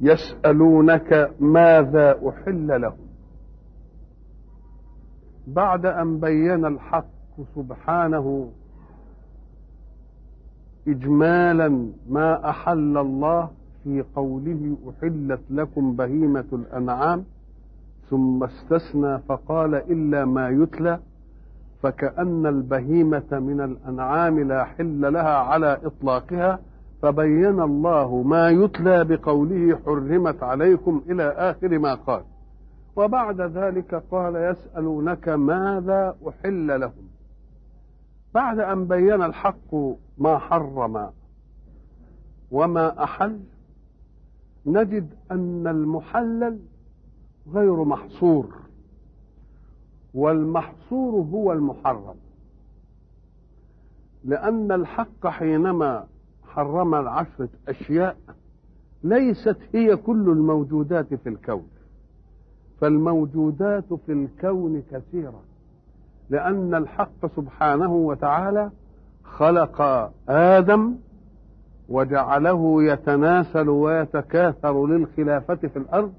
يسألونك ماذا أحل لهم بعد أن بين الحق سبحانه إجمالا ما أحل الله في قوله أحلت لكم بهيمة الأنعام ثم استثنى فقال إلا ما يتلى فكأن البهيمة من الأنعام لا حل لها على إطلاقها فبين الله ما يتلى بقوله حرمت عليكم إلى آخر ما قال وبعد ذلك قال يسألونك ماذا أحل لهم بعد أن بين الحق ما حرم وما أحل نجد أن المحلل غير محصور والمحصور هو المحرم لأن الحق حينما حرم العشرة أشياء ليست هي كل الموجودات في الكون فالموجودات في الكون كثيرة لأن الحق سبحانه وتعالى خلق آدم وجعله يتناسل ويتكاثر للخلافة في الأرض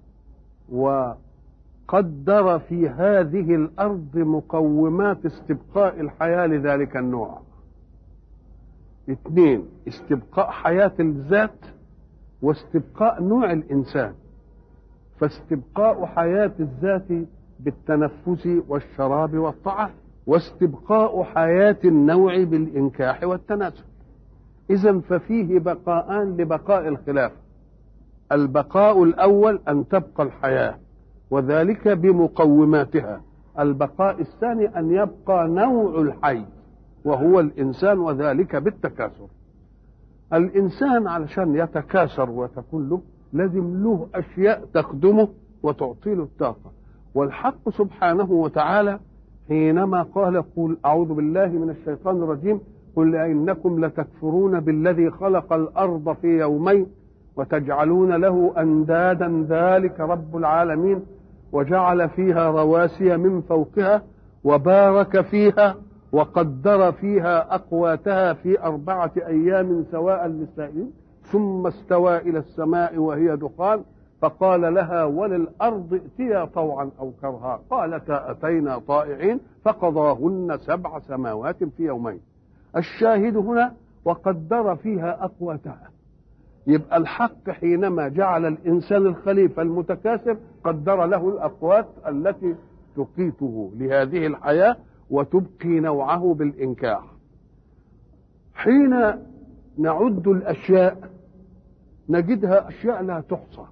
وقدر في هذه الأرض مقومات استبقاء الحياة لذلك النوع اثنين استبقاء حياة الذات واستبقاء نوع الإنسان فاستبقاء حياة الذات بالتنفس والشراب والطعام واستبقاء حياة النوع بالإنكاح والتناسل إذا ففيه بقاءان لبقاء الخلافة البقاء الأول أن تبقى الحياة وذلك بمقوماتها البقاء الثاني أن يبقى نوع الحي وهو الإنسان وذلك بالتكاثر الإنسان علشان يتكاثر وتكون له لازم له أشياء تخدمه وتعطي له الطاقة والحق سبحانه وتعالى حينما قال قل أعوذ بالله من الشيطان الرجيم قل إنكم لتكفرون بالذي خلق الأرض في يومين وتجعلون له أندادا ذلك رب العالمين وجعل فيها رواسي من فوقها وبارك فيها وقدر فيها أقواتها في أربعة أيام سواء للسائلين ثم استوى إلى السماء وهي دخان فقال لها وللأرض ائتيا طوعا أو كرها قالتا أتينا طائعين فقضاهن سبع سماوات في يومين الشاهد هنا وقدر فيها أقواتها يبقى الحق حينما جعل الإنسان الخليفة المتكاثر قدر له الأقوات التي تقيته لهذه الحياة وتبقي نوعه بالإنكاح حين نعد الأشياء نجدها أشياء لا تحصى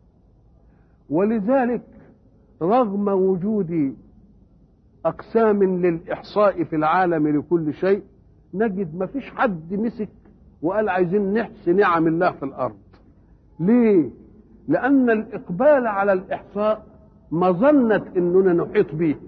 ولذلك رغم وجود أقسام للإحصاء في العالم لكل شيء نجد ما فيش حد مسك وقال عايزين نحصي نعم الله في الأرض ليه؟ لأن الإقبال على الإحصاء مظنة أننا نحيط به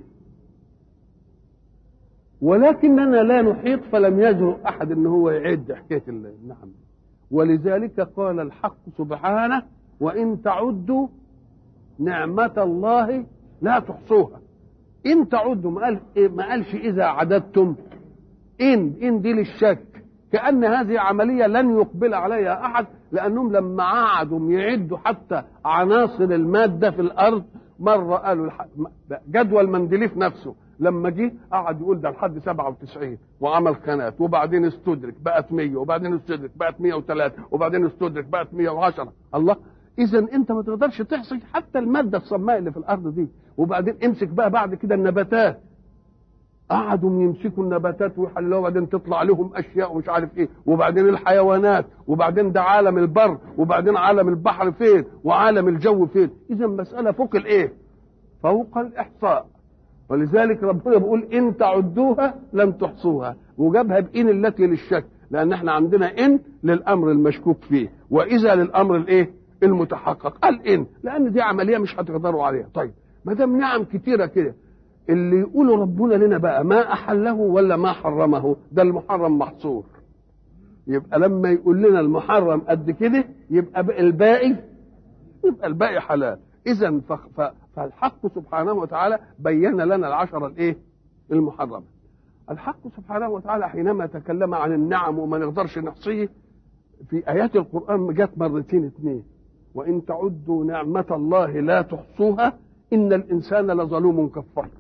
ولكننا لا نحيط فلم يجرؤ أحد أن هو يعد حكاية النعم ولذلك قال الحق سبحانه وإن تعدوا نعمة الله لا تحصوها إن تعدوا ما, قال ما قالش إذا عددتم إن إن دي للشك كأن هذه عملية لن يقبل عليها أحد لأنهم لما قعدوا يعدوا حتى عناصر المادة في الأرض مرة قالوا جدول مندليف نفسه لما جه قعد يقول ده لحد 97 وعمل قناه وبعدين استدرك بقت 100 وبعدين استدرك بقت 103 وبعدين استدرك بقت 110 الله اذا انت ما تقدرش تحصي حتى الماده الصماء اللي في الارض دي وبعدين امسك بقى بعد كده النباتات قعدوا يمسكوا النباتات ويحلوها وبعدين تطلع لهم اشياء ومش عارف ايه وبعدين الحيوانات وبعدين ده عالم البر وبعدين عالم البحر فين وعالم الجو فين اذا مساله فوق الايه فوق الاحصاء ولذلك ربنا بيقول ان تعدوها لن تحصوها وجابها بان التي للشك لان احنا عندنا ان للامر المشكوك فيه واذا للامر الايه المتحقق قال ان لان دي عمليه مش هتقدروا عليها طيب ما دام نعم كتيره كده اللي يقولوا ربنا لنا بقى ما احله ولا ما حرمه ده المحرم محصور يبقى لما يقول لنا المحرم قد كده يبقى الباقي يبقى الباقي حلال اذا فالحق سبحانه وتعالى بين لنا العشرة الايه المحرمة الحق سبحانه وتعالى حينما تكلم عن النعم وما نقدرش نحصيه في ايات القران جت مرتين اثنين وان تعدوا نعمه الله لا تحصوها ان الانسان لظلوم كفار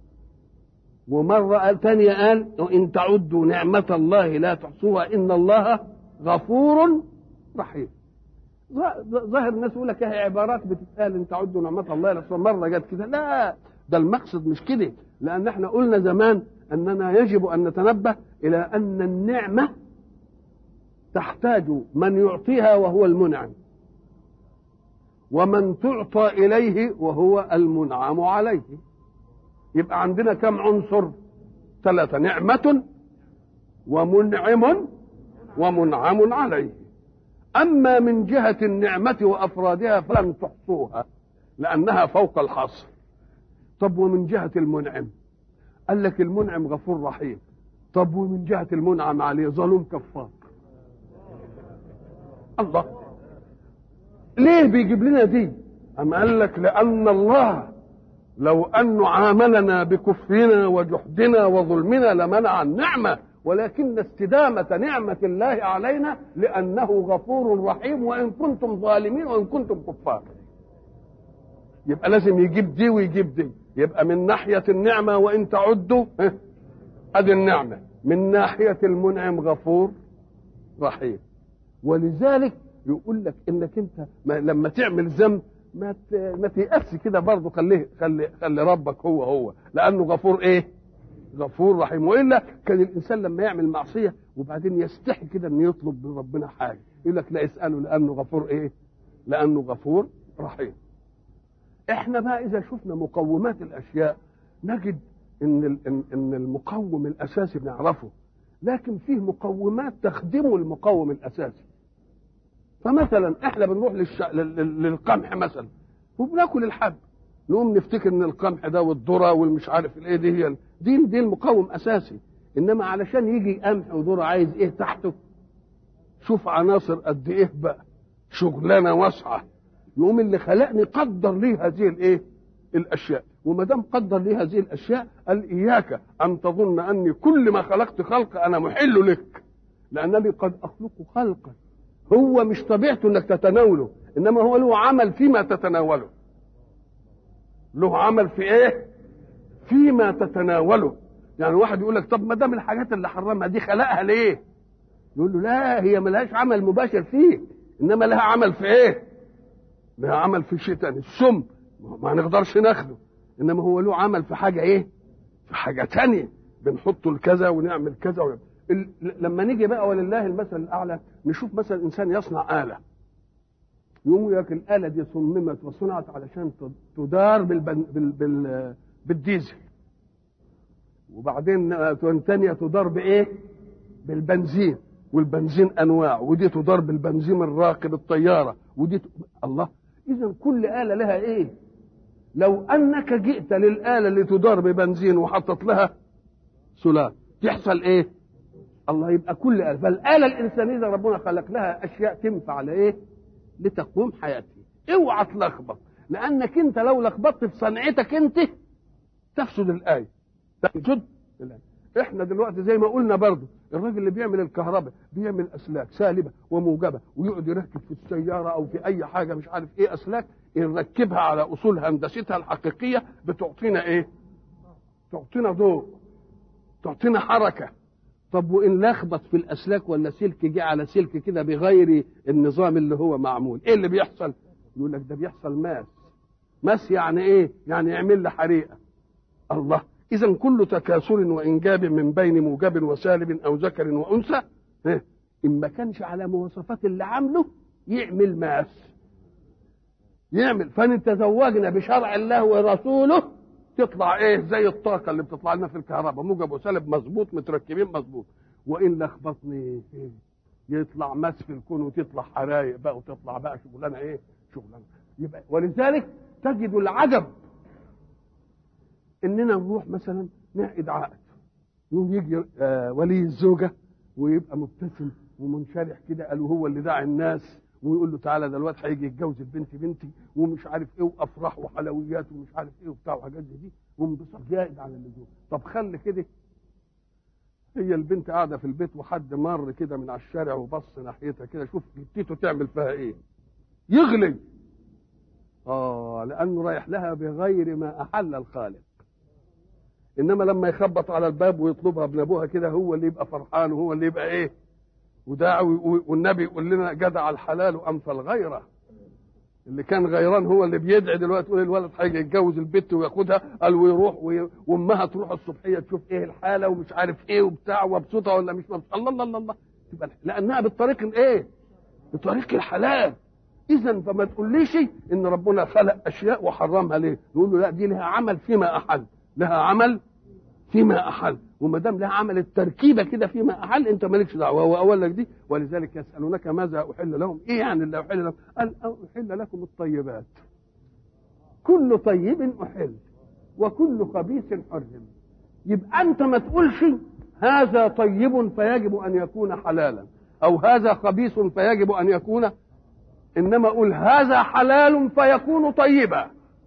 ومرة ثانية قال وإن تعدوا نعمة الله لا تحصوها إن الله غفور رحيم ظاهر الناس يقول لك هي عبارات بتتقال ان تعدوا نعمة الله لا مرة جت كده لا ده المقصد مش كده لأن احنا قلنا زمان أننا يجب أن نتنبه إلى أن النعمة تحتاج من يعطيها وهو المنعم ومن تعطى إليه وهو المنعم عليه يبقى عندنا كم عنصر ثلاثة نعمة ومنعم ومنعم عليه أما من جهة النعمة وأفرادها فلم تحصوها لأنها فوق الحصر طب ومن جهة المنعم قال لك المنعم غفور رحيم طب ومن جهة المنعم عليه ظلوم كفار الله ليه بيجيب لنا دي أم قال لك لأن الله لو أنه عاملنا بكفرنا وجحدنا وظلمنا لمنع النعمة ولكن استدامة نعمة الله علينا لأنه غفور رحيم وإن كنتم ظالمين وإن كنتم كفار يبقى لازم يجيب دي ويجيب دي يبقى من ناحية النعمة وإن تعدوا أدي النعمة من ناحية المنعم غفور رحيم ولذلك يقول لك انك انت ما لما تعمل ذنب ما ما تيأس كده برضه خليه خلي خلي ربك هو هو لانه غفور ايه؟ غفور رحيم والا كان الانسان لما يعمل معصيه وبعدين يستحي كده انه يطلب من ربنا حاجه يقول لك لا اساله لانه غفور ايه؟ لانه غفور رحيم. احنا بقى اذا شفنا مقومات الاشياء نجد ان ان المقوم الاساسي بنعرفه لكن فيه مقومات تخدم المقوم الاساسي. فمثلا احنا بنروح للش... للقمح مثلا وبناكل الحب نقوم نفتكر ان القمح ده والذره والمش عارف الايه دي هي دي دي المقاوم اساسي انما علشان يجي قمح وذره عايز ايه تحته شوف عناصر قد ايه بقى شغلانه واسعه يقوم اللي خلقني قدر لي هذه الايه الاشياء وما دام قدر لي هذه الاشياء قال اياك ان تظن اني كل ما خلقت خلق انا محل لك لانني قد اخلق خلقا هو مش طبيعته انك تتناوله انما هو له عمل فيما تتناوله له عمل في ايه فيما تتناوله يعني واحد يقول لك طب ما دام الحاجات اللي حرمها دي خلقها ليه يقول له لا هي ملهاش عمل مباشر فيه انما لها عمل في ايه لها عمل في شيء تاني السم ما نقدرش ناخده انما هو له عمل في حاجه ايه في حاجه تانية بنحطه لكذا ونعمل كذا ونعمل. لما نيجي بقى ولله المثل الاعلى نشوف مثلا انسان يصنع اله يقوم يقول لك الاله دي صممت وصنعت علشان تدار بالبن بال بال بالديزل وبعدين ثانيه تدار بايه بالبنزين والبنزين انواع ودي تدار بالبنزين الراكب الطياره ودي ت... الله اذا كل اله لها ايه لو انك جئت للاله اللي تدار ببنزين وحطت لها سلال يحصل ايه الله يبقى كل آلة فالآلة الإنسانية اللي ربنا خلق لها أشياء تنفع لإيه؟ لتقويم حياتها اوعى تلخبط لأنك أنت لو لخبطت في صنعتك أنت تفسد الآية تفسد الآية احنا دلوقتي زي ما قلنا برضه الراجل اللي بيعمل الكهرباء بيعمل اسلاك سالبه وموجبه ويقعد يركب في السياره او في اي حاجه مش عارف ايه اسلاك نركبها على اصول هندستها الحقيقيه بتعطينا ايه؟ تعطينا ضوء تعطينا حركه طب وان لخبط في الاسلاك ولا سلك جه على سلك كده بغير النظام اللي هو معمول ايه اللي بيحصل يقول لك ده بيحصل ماس ماس يعني ايه يعني يعمل لي حريقه الله اذا كل تكاثر وانجاب من بين موجب وسالب او ذكر وانثى إيه؟ ان ما كانش على مواصفات اللي عامله يعمل ماس يعمل فان تزوجنا بشرع الله ورسوله تطلع ايه زي الطاقه اللي بتطلع لنا في الكهرباء موجب وسالب مظبوط متركبين مظبوط وان لخبطني إيه؟ يطلع مس في الكون وتطلع حرايق بقى وتطلع بقى شغلانه ايه شغلانه يبقى ولذلك تجد العجب اننا نروح مثلا نعقد عقد يوم يجي آه ولي الزوجه ويبقى مبتسم ومنشرح كده قالوا هو اللي داعي الناس ويقول له تعالى ده الواد هيجي يتجوز البنت بنتي ومش عارف ايه وافراح وحلويات ومش عارف ايه وبتاع وحاجات زي دي وانبساط زائد عن اللزوم طب خلي كده هي البنت قاعده في البيت وحد مر كده من على الشارع وبص ناحيتها كده شوف جتته تعمل فيها ايه يغلي اه لانه رايح لها بغير ما احل الخالق انما لما يخبط على الباب ويطلبها ابن ابوها كده هو اللي يبقى فرحان وهو اللي يبقى ايه وداعي والنبي يقول لنا جدع الحلال امثل غيره اللي كان غيران هو اللي بيدعي دلوقتي يقول الولد هيجي يتجوز البت وياخدها قال ويروح وي... وامها تروح الصبحيه تشوف ايه الحاله ومش عارف ايه وبتاع ومبسوطه ولا مش مبسوطه الله الله الله, الله. تبقى لانها بالطريق الايه؟ بطريق الحلال اذا فما تقوليش ان ربنا خلق اشياء وحرمها ليه؟ نقول له لا دي لها عمل فيما احل لها عمل فيما احل وما دام لها عمل التركيبه كده فيما احل انت مالكش دعوه وهو اول لك دي ولذلك يسالونك ماذا احل لهم؟ ايه يعني اللي احل لهم؟ قال احل لكم الطيبات كل طيب احل وكل خبيث حرم يبقى انت ما تقولش هذا طيب فيجب ان يكون حلالا او هذا خبيث فيجب ان يكون انما اقول هذا حلال فيكون طيبا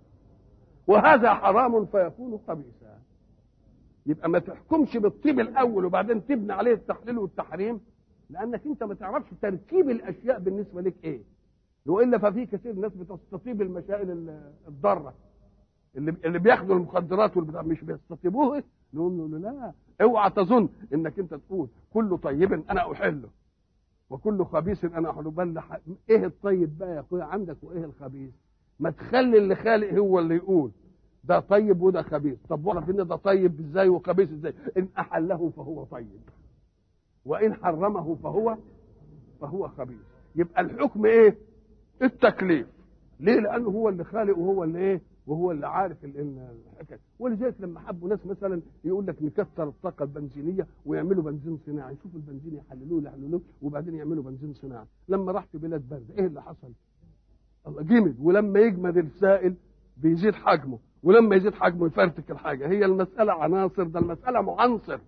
وهذا حرام فيكون خبيثا يبقى ما تحكمش بالطيب الاول وبعدين تبني عليه التحليل والتحريم لانك انت ما تعرفش تركيب الاشياء بالنسبه لك ايه والا ففي كثير ناس بتستطيب المسائل الضاره اللي اللي بياخدوا المخدرات والبتاع مش بيستطيبوه نقول له لا اوعى تظن انك انت تقول كل طيب انا احله وكل خبيث انا احله بل ايه الطيب بقى يا اخويا عندك وايه الخبيث ما تخلي اللي خالق هو اللي يقول ده طيب وده خبيث طب واعرف ان ده طيب ازاي وخبيث ازاي ان احله فهو طيب وان حرمه فهو فهو خبيث يبقى الحكم ايه التكليف ليه لانه هو اللي خالق وهو اللي ايه وهو اللي عارف الحكايه ولذلك لما حبوا ناس مثلا يقول لك نكثر الطاقه البنزينيه ويعملوا بنزين صناعي يشوفوا البنزين يحللوه يحللوه وبعدين يعملوا بنزين صناعي لما رحت بلاد بارده ايه اللي حصل الله جمد ولما يجمد السائل بيزيد حجمه ولما يزيد حجمه يفرتك الحاجه هي المساله عناصر ده المساله معنصر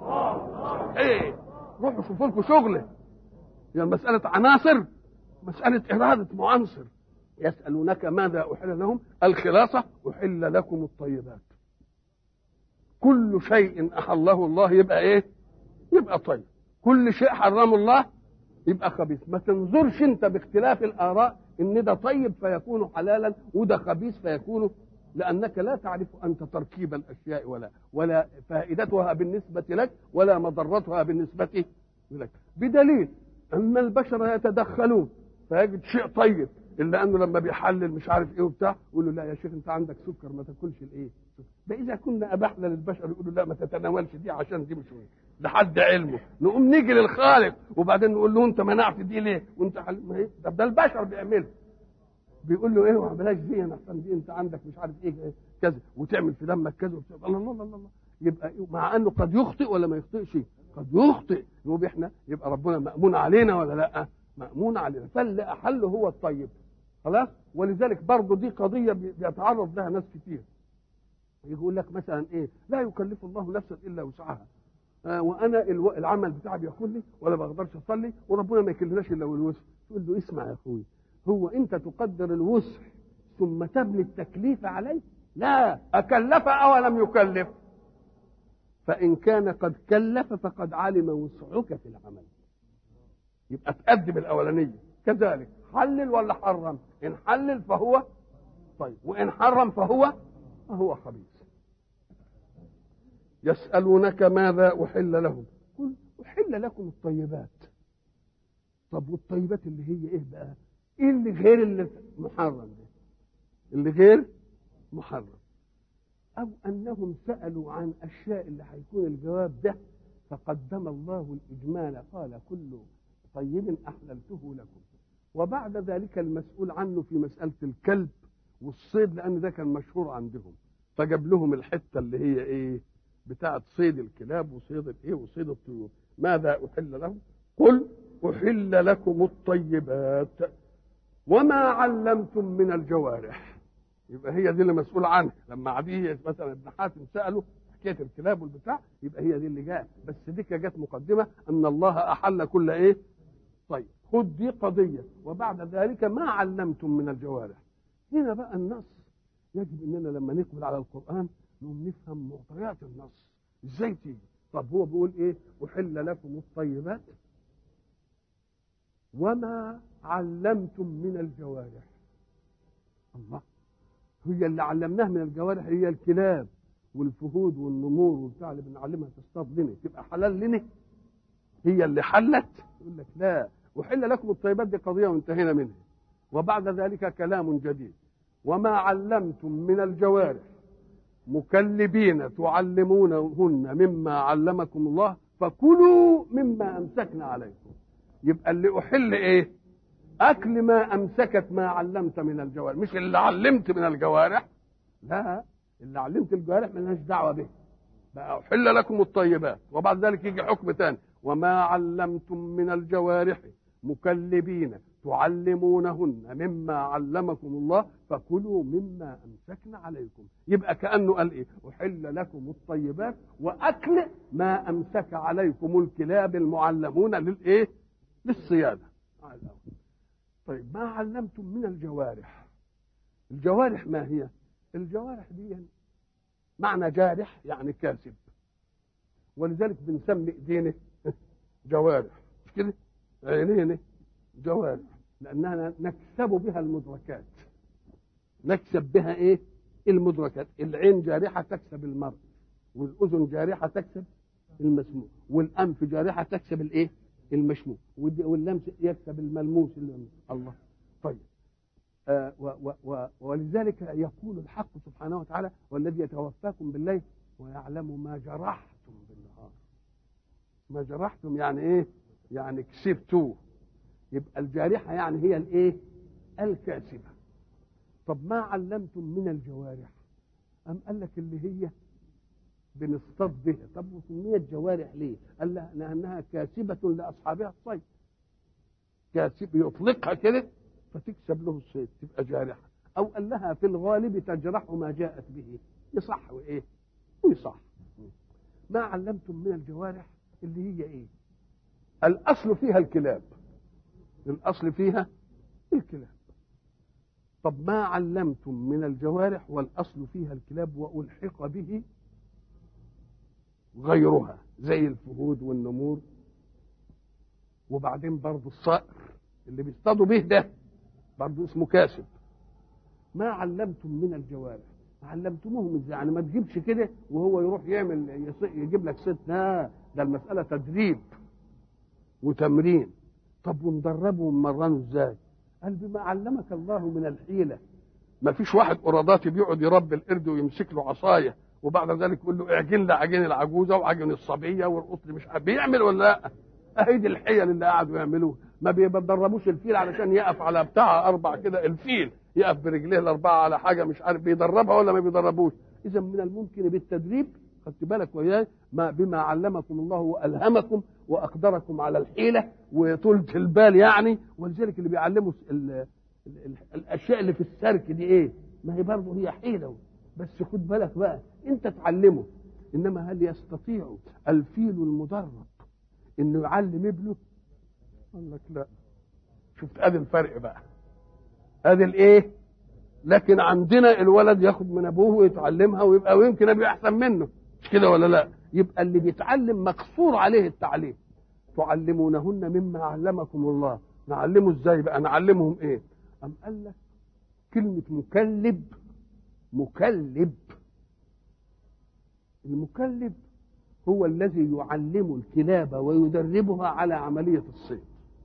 ايه روحوا شوفوا لكم شغله هي المساله عناصر مساله اراده معنصر يسألونك ماذا أحل لهم الخلاصة أحل لكم الطيبات كل شيء أحله الله يبقى إيه يبقى طيب كل شيء حرمه الله يبقى خبيث ما تنظرش انت باختلاف الآراء ان ده طيب فيكون حلالا وده خبيث فيكون لأنك لا تعرف أنت تركيب الأشياء ولا ولا فائدتها بالنسبة لك ولا مضرتها بالنسبة لك بدليل أن البشر يتدخلون فيجد شيء طيب الا انه لما بيحلل مش عارف ايه وبتاع يقول له لا يا شيخ انت عندك سكر ما تاكلش الايه ده اذا كنا ابحنا للبشر يقولوا لا ما تتناولش دي عشان دي مش لحد علمه نقوم نيجي للخالق وبعدين نقول له انت منعت دي ليه وانت حل... ما ايه طب ده البشر بيعملها بيقول له ايه بلاش دي انا احسن دي انت عندك مش عارف ايه كذا وتعمل في دمك كذا وبتاع الله الله الله الله يبقى مع انه قد يخطئ ولا ما يخطئش قد يخطئ يبقى احنا يبقى ربنا مامون علينا ولا لا مامون علينا فاللي احله هو الطيب خلاص ولذلك برضه دي قضيه بيتعرض لها ناس كتير يقول لك مثلا ايه لا يكلف الله نفسا الا وسعها آه وانا الو... العمل بتاعي بياخد لي ولا بقدرش اصلي وربنا ما يكلناش الا بالوسع تقول له اسمع يا اخوي هو انت تقدر الوسع ثم تبني التكليف عليه لا اكلف او لم يكلف فان كان قد كلف فقد علم وسعك في العمل يبقى تقدم الاولانيه كذلك حلل ولا حرم ان حلل فهو طيب وان حرم فهو فهو خبيث يسألونك ماذا أحل لهم قل أحل لكم الطيبات طب والطيبات اللي هي ايه بقى ايه اللي غير اللي محرم ده اللي غير محرم او انهم سألوا عن اشياء اللي هيكون الجواب ده فقدم الله الاجمال قال كل طيب احللته لكم وبعد ذلك المسؤول عنه في مسألة الكلب والصيد لأن ده كان مشهور عندهم فجاب لهم الحتة اللي هي إيه بتاعة صيد الكلاب وصيد الإيه وصيد الطيور ماذا أحل لهم قل أحل لكم الطيبات وما علمتم من الجوارح يبقى هي دي اللي مسؤول عنها لما عديه مثلا ابن حاتم سأله حكاية الكلاب والبتاع يبقى هي دي اللي جاء بس دي جت مقدمة أن الله أحل كل إيه طيب خد دي قضية وبعد ذلك ما علمتم من الجوارح هنا بقى النص يجب اننا لما نقبل على القرآن نقوم نفهم معطيات النص ازاي تيجي طب هو بيقول ايه احل لكم الطيبات وما علمتم من الجوارح الله هي اللي علمناها من الجوارح هي الكلاب والفهود والنمور والبتاع اللي بنعلمها تصطاد لنا تبقى حلال لنا هي اللي حلت يقول لك لا وحل لكم الطيبات دي قضيه وانتهينا منها وبعد ذلك كلام جديد وما علمتم من الجوارح مكلبين تعلمونهن مما علمكم الله فكلوا مما امسكنا عليكم يبقى اللي احل ايه اكل ما امسكت ما علمت من الجوارح مش اللي علمت من الجوارح لا اللي علمت الجوارح ملهاش دعوه به بقى احل لكم الطيبات وبعد ذلك يجي حكم ثاني وما علمتم من الجوارح مكلبين تعلمونهن مما علمكم الله فكلوا مما امسكنا عليكم يبقى كانه قال ايه احل لكم الطيبات واكل ما امسك عليكم الكلاب المعلمون للايه للصياده طيب ما علمتم من الجوارح الجوارح ما هي الجوارح دي معنى جارح يعني كاسب ولذلك بنسمي ايدينا جوارح مش كده عينينا جوارح لانها نكسب بها المدركات نكسب بها ايه المدركات العين جارحه تكسب المرء والاذن جارحه تكسب المسموع والانف جارحه تكسب الايه المشموع واللمس يكسب الملموس الله طيب آه و و و ولذلك يقول الحق سبحانه وتعالى والذي يتوفاكم بالليل ويعلم ما جرحتم بالنهار ما جرحتم يعني ايه يعني كسبتوه يبقى الجارحة يعني هي الايه الكاسبة طب ما علمتم من الجوارح أم قال لك اللي هي بنصطاد بها طب وسميت جوارح ليه قال لها لأنها كاسبة لأصحابها الصيد كاسب يطلقها كده فتكسب له الصيد تبقى جارحة أو قال لها في الغالب تجرح ما جاءت به يصح وإيه ويصح ما علمتم من الجوارح اللي هي إيه الأصل فيها الكلاب الأصل فيها الكلاب طب ما علمتم من الجوارح والأصل فيها الكلاب وألحق به غيرها زي الفهود والنمور وبعدين برضه الصقر اللي بيصطادوا به ده برضه اسمه كاسب ما علمتم من الجوارح علمتموهم ازاي يعني ما تجيبش كده وهو يروح يعمل يجيب لك ست لا ده المساله تدريب وتمرين طب وندربه ونمرنه ازاي قال بما علمك الله من الحيله ما فيش واحد قراداتي بيقعد يربي القرد ويمسك له عصايه وبعد ذلك يقول له اعجن لي عجين العجوزه وعجن الصبيه والقطر مش عارف بيعمل ولا لا اهي دي الحيل اللي قعدوا يعملوها ما بيدربوش الفيل علشان يقف على بتاع اربع كده الفيل يقف برجليه الاربعه على حاجه مش عارف بيدربها ولا ما بيدربوش اذا من الممكن بالتدريب خدت بالك وياي ما بما علمكم الله والهمكم واقدركم على الحيله وطولة البال يعني ولذلك اللي بيعلموا ال ال ال الاشياء اللي في السرك دي ايه؟ ما هي برضه هي حيله بس خد بالك بقى انت تعلمه انما هل يستطيع الفيل المدرب انه يعلم ابنه؟ قال لك لا شفت ادي الفرق بقى ادي الايه؟ لكن عندنا الولد ياخد من ابوه ويتعلمها ويبقى ويمكن ابي احسن منه مش كده ولا لا يبقى اللي بيتعلم مقصور عليه التعليم تعلمونهن مما علمكم الله نعلمه ازاي بقى نعلمهم ايه ام قال لك كلمه مكلب مكلب المكلب هو الذي يعلم الكلاب ويدربها على عمليه الصيد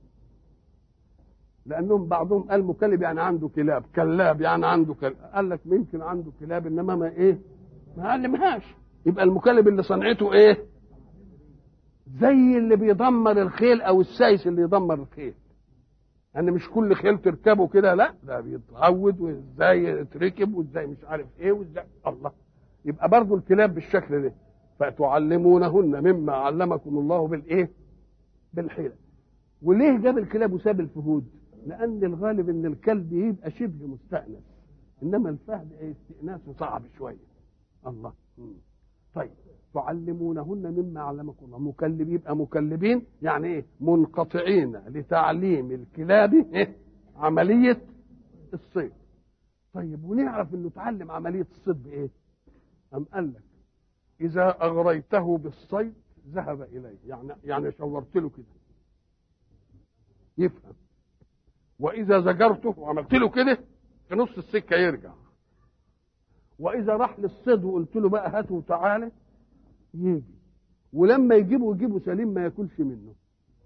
لانهم بعضهم قال مكلب يعني عنده كلاب كلاب يعني عنده كلاب قال لك يمكن عنده كلاب انما ما ايه ما علمهاش يبقى المكلب اللي صنعته ايه زي اللي بيدمر الخيل او السايس اللي يدمر الخيل يعني مش كل خيل تركبه كده لا ده بيتعود وازاي يتركب وازاي مش عارف ايه وازاي الله يبقى برضه الكلاب بالشكل ده فتعلمونهن مما علمكم الله بالايه بالحيله وليه جاب الكلاب وساب الفهود لان الغالب ان الكلب يبقى شبه مستانس انما الفهد استئناسه صعب شويه الله طيب تعلمونهن مما علمكم الله مكلب يبقى مكلبين يعني ايه منقطعين لتعليم الكلاب إيه؟ عمليه الصيد طيب ونعرف انه تعلم عمليه الصيد بايه ام قال لك اذا اغريته بالصيد ذهب اليه يعني يعني شورت له كده يفهم واذا زجرته وعملت له كده في نص السكه يرجع واذا راح للصيد وقلت له بقى هاته وتعالى يجي ولما يجيبه يجيبه سليم ما ياكلش منه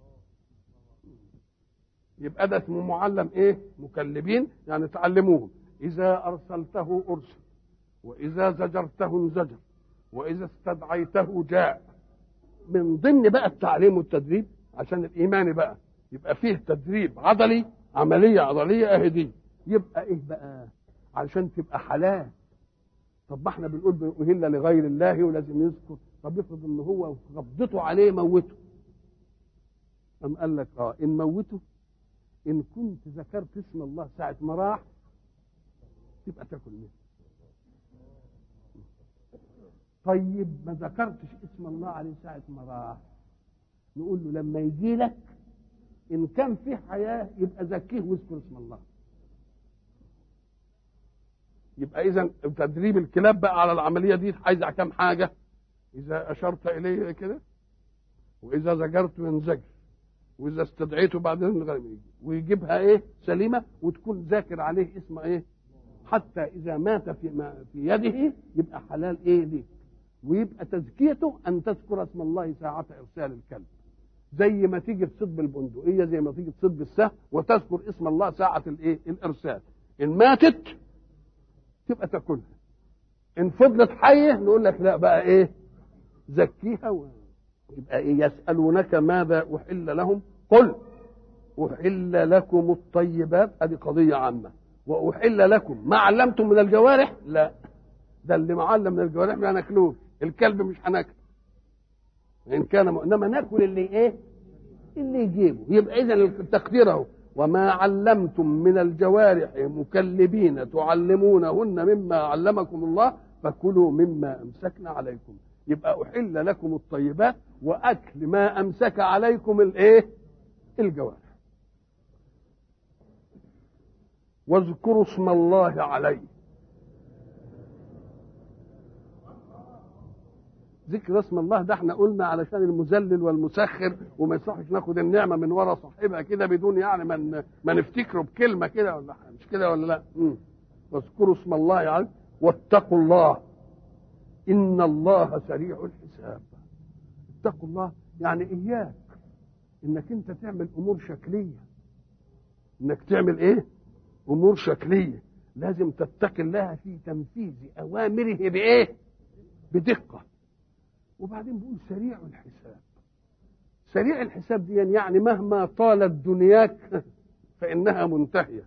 يبقى ده اسمه معلم ايه مكلبين يعني تعلموهم اذا ارسلته ارسل واذا زجرته انزجر واذا استدعيته جاء من ضمن بقى التعليم والتدريب عشان الايمان بقى يبقى فيه تدريب عضلي عمليه عضليه اهي دي يبقى ايه بقى علشان تبقى حلال طب ما احنا بنقول اهل لغير الله ولازم يذكر طب يفرض ان هو غضته عليه موته أم قال لك اه ان موته ان كنت ذكرت اسم الله ساعة ما راح تبقى تاكل منه طيب ما ذكرتش اسم الله عليه ساعة ما راح نقول له لما يجي لك ان كان فيه حياة يبقى زكيه واذكر اسم الله يبقى اذا تدريب الكلاب بقى على العمليه دي عايز كام حاجه اذا اشرت اليه كده واذا زجرت ينزجر واذا استدعيته بعدين يجي ويجيبها ايه سليمه وتكون ذاكر عليه اسم ايه حتى اذا مات في ما في يده يبقى حلال ايه ليك ويبقى تزكيته ان تذكر اسم الله ساعه ارسال الكلب زي ما تيجي تصيد بالبندقيه زي ما تيجي تصيد بالسهم وتذكر اسم الله ساعه الايه الارسال ان ماتت تبقى تاكلها ان فضلت حيه نقول لك لا بقى ايه زكيها و... يبقى ايه يسالونك ماذا احل لهم قل احل لكم الطيبات ادي قضيه عامه واحل لكم ما علمتم من الجوارح لا ده اللي معلم من الجوارح ما ناكلوش الكلب مش هناكله ان كان م... انما ناكل اللي ايه اللي يجيبه يبقى اذا التقدير اهو وما علمتم من الجوارح مكلبين تعلمونهن مما علمكم الله فكلوا مما امسكنا عليكم يبقى احل لكم الطيبات واكل ما امسك عليكم الايه الجوارح واذكروا اسم الله عليه ذكر اسم الله ده احنا قلنا علشان المذلل والمسخر وما يصحش ناخد النعمه من ورا صاحبها كده بدون يعني ما ما نفتكره بكلمه كده ولا مش كده ولا لا واذكروا اسم الله عليه واتقوا الله ان الله سريع الحساب اتقوا الله يعني اياك انك انت تعمل امور شكليه انك تعمل ايه امور شكليه لازم تتقي الله في تنفيذ اوامره بايه بدقه وبعدين بيقول سريع الحساب سريع الحساب دي يعني مهما طالت دنياك فانها منتهيه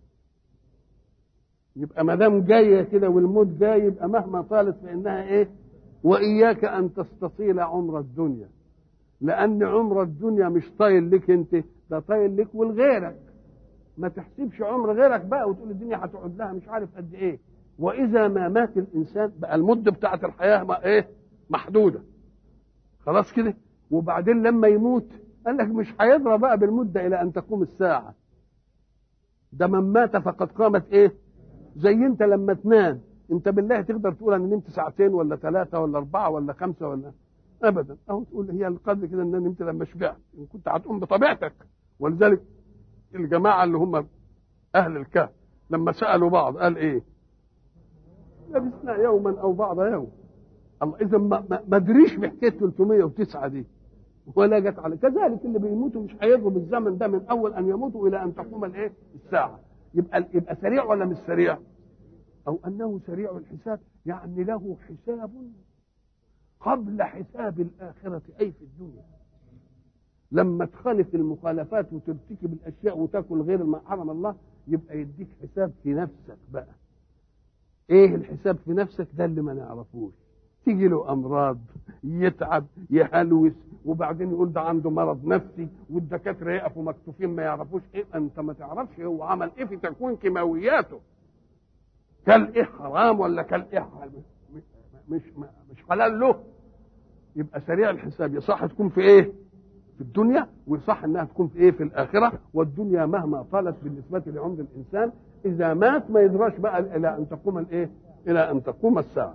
يبقى ما دام جايه كده والموت جاي يبقى مهما طالت فانها ايه واياك ان تستصيل عمر الدنيا لان عمر الدنيا مش طايل لك انت ده طايل لك ولغيرك ما تحسبش عمر غيرك بقى وتقول الدنيا هتقعد لها مش عارف قد ايه واذا ما مات الانسان بقى المده بتاعه الحياه ما ايه محدودة خلاص كده وبعدين لما يموت قال لك مش هيضرب بقى بالمدة إلى أن تقوم الساعة ده من مات فقد قامت إيه زي أنت لما تنام أنت بالله تقدر تقول أنا نمت ساعتين ولا ثلاثة ولا أربعة ولا خمسة ولا أبدا أو تقول هي القدر كده أن أنا نمت لما شبعت إن كنت هتقوم بطبيعتك ولذلك الجماعة اللي هم أهل الكهف لما سألوا بعض قال إيه لبسنا يوما أو بعض يوم الله اذا ما ما ادريش بحكايه 309 دي ولا جت على كذلك اللي بيموتوا مش هيضرب الزمن ده من اول ان يموتوا الى ان تقوم الايه الساعه يبقى يبقى سريع ولا مش سريع او انه سريع الحساب يعني له حساب قبل حساب الاخره اي في الدنيا لما تخالف المخالفات وترتكب الاشياء وتاكل غير ما حرم الله يبقى يديك حساب في نفسك بقى ايه الحساب في نفسك ده اللي ما نعرفوش تيجي له امراض يتعب يهلوس وبعدين يقول ده عنده مرض نفسي والدكاتره يقفوا مكتوفين ما يعرفوش ايه انت ما تعرفش هو عمل ايه في تكوين كيماوياته كل ايه حرام ولا كل ايه مش مش, مش حلال له يبقى سريع الحساب يصح تكون في ايه في الدنيا ويصح انها تكون في ايه في الاخره والدنيا مهما طالت بالنسبه لعمر الانسان اذا مات ما يدراش بقى الى ان تقوم الايه الى ان تقوم الساعه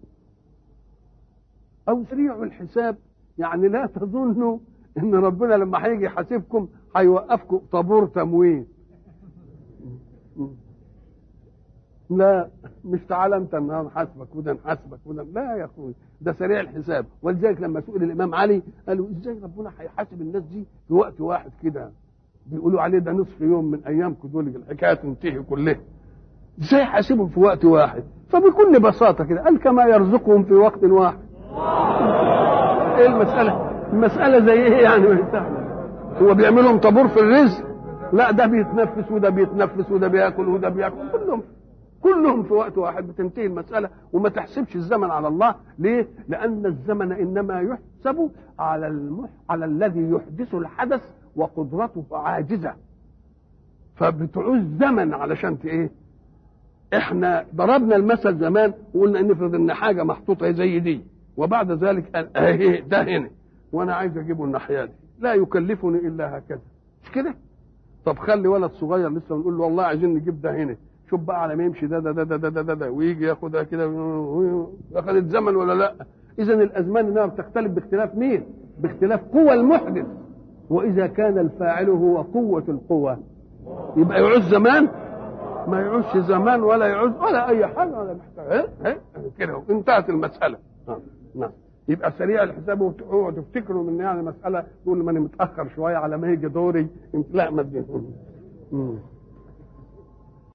او سريع الحساب يعني لا تظنوا ان ربنا لما هيجي يحاسبكم هيوقفكم طابور تموين لا مش تعالى انت انا نحاسبك وده نحاسبك وده لا يا اخوي ده سريع الحساب ولذلك لما سئل الامام علي قالوا ازاي ربنا هيحاسب الناس دي في وقت واحد كده بيقولوا عليه ده نصف يوم من ايامكم دول الحكايه تنتهي كلها ازاي حاسبهم في وقت واحد فبكل بساطه كده قال كما يرزقهم في وقت واحد ايه المساله المساله زي ايه يعني ما ينفعش هو بيعملهم طابور في الرزق لا ده بيتنفس وده بيتنفس وده بياكل وده بياكل كلهم كلهم في وقت واحد بتنتهي المسألة وما تحسبش الزمن على الله ليه؟ لأن الزمن إنما يحسب على المح... على الذي يحدث الحدث وقدرته عاجزة فبتعوز زمن علشان ايه؟ احنا ضربنا المثل زمان وقلنا نفرض ان حاجه محطوطه زي دي وبعد ذلك قال اهي ده هنا وانا عايز اجيبه الناحيه دي لا يكلفني الا هكذا مش كده؟ طب خلي ولد صغير لسه ونقول له والله عايزين نجيب ده هنا شوف بقى على ما يمشي ده ده ده ده ده, ده, ده, ده ويجي ياخدها كده اخذت زمن ولا لا اذا الازمان انها بتختلف باختلاف مين باختلاف قوى المحدث واذا كان الفاعل هو قوه القوى يبقى يعوز زمان ما يعوزش زمان ولا يعوز ولا اي حاجه ولا محتاج كده انتهت المساله نعم يبقى سريع الحساب وتقعدوا تفتكروا ان يعني مساله تقول ما انا متاخر شويه على ما يجي دوري لا ما